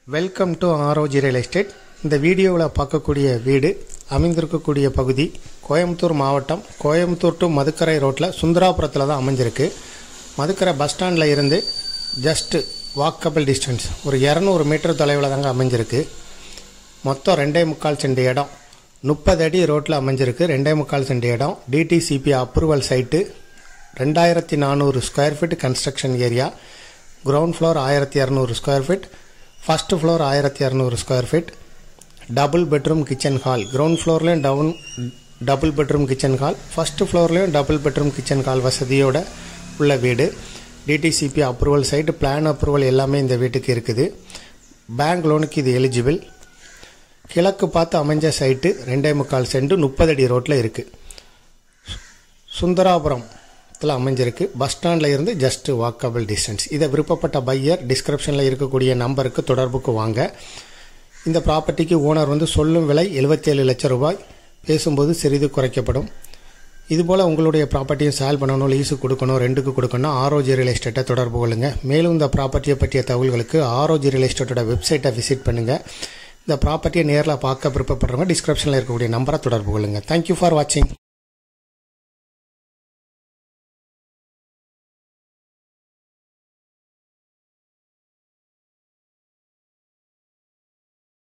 welcome to ஆரோஜி real estate இந்த வீடியோவில் பார்க்கக்கூடிய வீடு அமைந்திருக்கக்கூடிய பகுதி கோயம்புத்தூர் மாவட்டம் கோயம்புத்தூர் டு மதுக்கரை ரோட்டில் சுந்தராபுரத்தில் தான் அமைஞ்சிருக்கு மதுக்கரை பஸ் ஸ்டாண்டில் இருந்து ஜஸ்ட்டு வாக்கபிள் டிஸ்டன்ஸ் ஒரு இரநூறு மீட்டர் தொலைவில் தாங்க அமைஞ்சிருக்கு மொத்தம் ரெண்டே முக்கால் சென்ட் இடம் முப்பது அடி ரோட்டில் அமைஞ்சிருக்கு ரெண்டே முக்கால் சென்ட் இடம் டிடிசிபி அப்ரூவல் சைட்டு ரெண்டாயிரத்தி நானூறு square feet construction area ground floor ஆயிரத்தி இரநூறு ஸ்கொயர் ஃபீட் ஃபஸ்ட்டு ஃப்ளோர் ஆயிரத்தி இரநூறு square feet double bedroom kitchen hall ground ஃப்ளோர்லேயும் down double bedroom kitchen hall first ஃப்ளோர்லேயும் டபுள் பெட்ரூம் கிச்சன் ஹால் வசதியோட உள்ள வீடு DTCP approval site plan approval எல்லாமே இந்த வீட்டுக்கு இருக்குது பேங்க் லோனுக்கு இது எலிஜிபிள் கிழக்கு பார்த்து அமைஞ்ச சைட்டு ரெண்டே முக்கால் சென்ட் முப்பது அடி ரோட்டில் இருக்குது சுந்தராபுரத்தில் அமைஞ்சிருக்கு பஸ் ஸ்டாண்டில் இருந்து ஜஸ்ட் வாக்கபிள் டிஸ்டன்ஸ் இதை விருப்பப்பட்ட பையர் டிஸ்கிரிப்ஷனில் இருக்கக்கூடிய நம்பருக்கு தொடர்புக்கு வாங்க இந்த ப்ராப்பர்ட்டிக்கு ஓனர் வந்து சொல்லும் விலை எழுபத்தேழு லட்சம் ரூபாய் பேசும்போது சிறிது குறைக்கப்படும் இதுபோல் உங்களுடைய ப்ராப்பர்ட்டியும் சேல் பண்ணணும் லீஸு கொடுக்கணும் ரெண்டுக்கு கொடுக்கணும் ஆரோஜி ரியல் எஸ்டேட்டை தொடர்பு கொள்ளுங்கள் மேலும் இந்த ப்ராப்பர்ட்டியை பற்றிய தகவல்களுக்கு ஆரோஜி ரியல் எஸ்டேட்டோட வெப்சைட்டை விசிட் பண்ணுங்கள் இந்த ப்ராப்பர்ட்டியை நேரில் பார்க்க விருப்பப்படுறவங்க டிஸ்கிரிப்ஷனில் இருக்கக்கூடிய நம்பரை தொடர்பு கொள்ளுங்கள் தேங்க்யூ ஃபார் வாட்சிங்